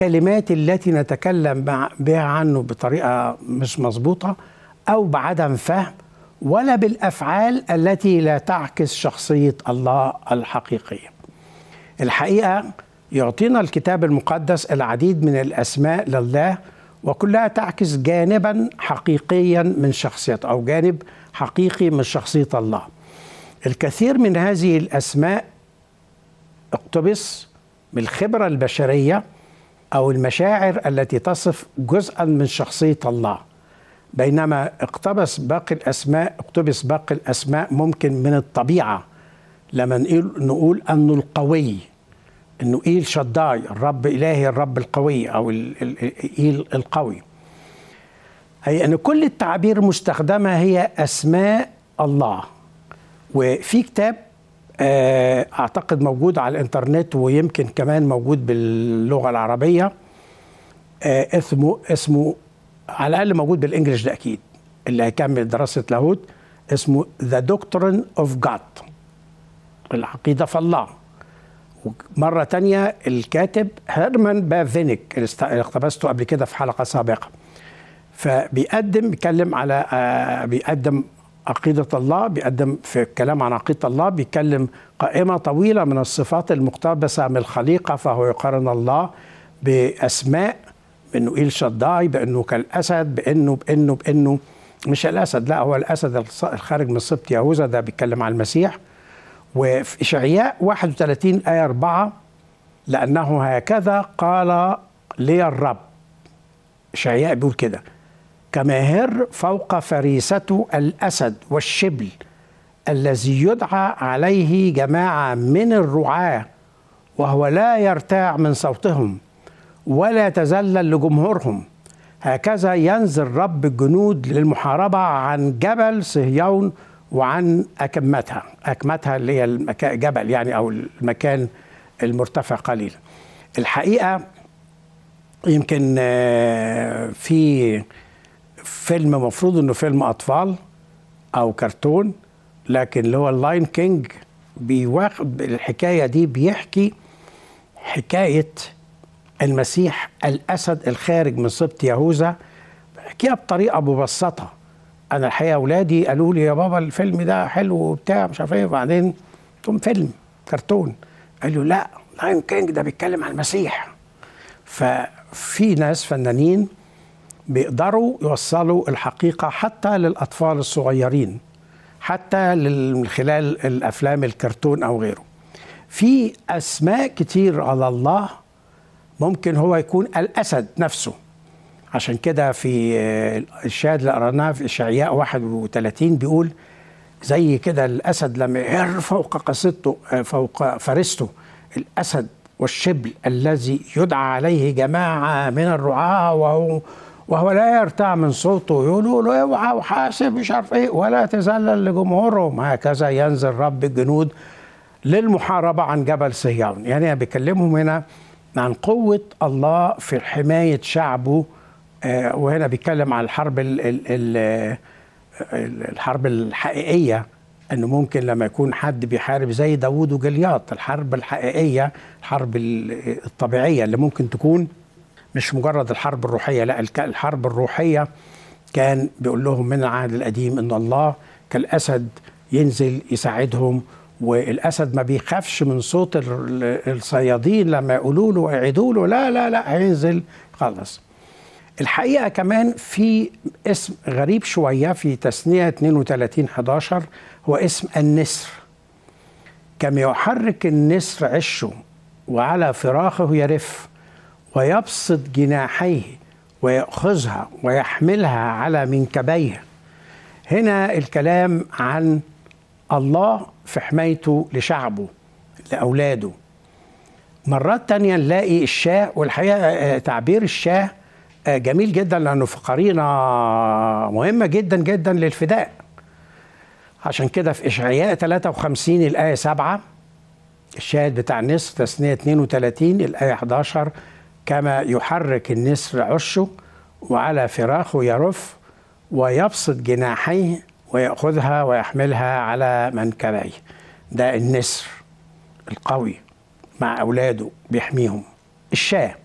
الكلمات التي نتكلم مع- بها عنه بطريقة مش مظبوطة أو بعدم فهم ولا بالأفعال التي لا تعكس شخصية الله الحقيقية الحقيقة يعطينا الكتاب المقدس العديد من الأسماء لله وكلها تعكس جانبا حقيقيا من شخصيته أو جانب حقيقي من شخصية الله الكثير من هذه الأسماء اقتبس بالخبرة البشرية أو المشاعر التي تصف جزءا من شخصية الله بينما اقتبس باقي الأسماء اقتبس باقي الأسماء ممكن من الطبيعة لما نقول, نقول أنه القوي أنه إيل شداي الرب إلهي الرب القوي أو ال- ال- إيل القوي أي أن كل التعابير المستخدمة هي أسماء الله وفي كتاب آه، اعتقد موجود على الانترنت ويمكن كمان موجود باللغه العربيه آه، اسمه اسمه على الاقل موجود بالانجلش ده اكيد اللي هيكمل دراسه لاهوت اسمه ذا دكتورين اوف جاد العقيده في الله مرة تانية الكاتب هيرمان بافينيك اللي است- اللي اقتبسته قبل كده في حلقة سابقة فبيقدم بيتكلم على آه، بيقدم عقيدة الله بيقدم في الكلام عن عقيدة الله بيتكلم قائمة طويلة من الصفات المقتبسة من الخليقة فهو يقارن الله بأسماء بأنه إيل شداي بأنه كالأسد بأنه بأنه بأنه مش الأسد لا هو الأسد الص- الخارج من سبط يهوذا ده بيتكلم عن المسيح وفي إشعياء 31 آية 4 لأنه هكذا قال لي الرب إشعياء بيقول كده كما هر فوق فريسته الأسد والشبل الذي يدعى عليه جماعة من الرعاة وهو لا يرتاع من صوتهم ولا يتذلل لجمهورهم هكذا ينزل رب الجنود للمحاربة عن جبل صهيون وعن أكمتها أكمتها اللي هي المكان جبل يعني أو المكان المرتفع قليلا الحقيقة يمكن آه، في فيلم مفروض انه فيلم اطفال او كرتون لكن اللي هو اللاين كينج بيواخد الحكايه دي بيحكي حكايه المسيح الاسد الخارج من سبط يهوذا بيحكيها بطريقه مبسطه انا الحقيقه اولادي قالوا لي يا بابا الفيلم ده حلو وبتاع مش عارف ايه وبعدين قلت لهم فيلم كرتون قالوا لا لاين كينج ده بيتكلم عن المسيح ففي ناس فنانين بيقدروا يوصلوا الحقيقة حتى للأطفال الصغيرين حتى لل- من خلال الأفلام الكرتون أو غيره في أسماء كتير على الله ممكن هو يكون الأسد نفسه عشان كده في آه، الشاهد اللي قرأناه في إشعياء 31 بيقول زي كده الأسد لما يهر فوق قصته آه، فوق فرسته الأسد والشبل الذي يدعى عليه جماعة من الرعاة وهو وهو لا يرتاع من صوته يقولوا له اوعى وحاسب مش عارف ايه ولا تذلل لجمهورهم هكذا ينزل رب الجنود للمحاربة عن جبل صهيون يعني أنا بكلمهم هنا عن قوة الله في حماية شعبه آه، وهنا بيتكلم عن الحرب ال ال ال الحرب الحقيقية انه ممكن لما يكون حد بيحارب زي داوود وجلياط الحرب الحقيقية الحرب ال- الطبيعية اللي ممكن تكون مش مجرد الحرب الروحية لا الك- الحرب الروحية كان بيقول لهم من العهد القديم ان الله كالاسد ينزل يساعدهم والاسد ما بيخافش من صوت ال- الصيادين لما يقولوا له اعيدوا له لا لا لا هينزل خلص الحقيقه كمان في اسم غريب شويه في تثنيه 32 11 هو اسم النسر كما يحرك النسر عشه وعلى فراخه يرف ويبسط جناحيه ويأخذها ويحملها على منكبيه هنا الكلام عن الله في حمايته لشعبه لأولاده مرات تانية نلاقي الشاه والحقيقة آه، تعبير الشاه آه، جميل جدا لأنه في قرينة مهمة جدا جدا للفداء عشان كده في إشعياء 53 الآية 7 الشاهد بتاع النسر تثنية 32 الآية 11 كما يحرك النسر عشه وعلى فراخه يرف ويبسط جناحيه ويأخذها ويحملها على منكبيه ده النسر القوي مع أولاده بيحميهم الشاه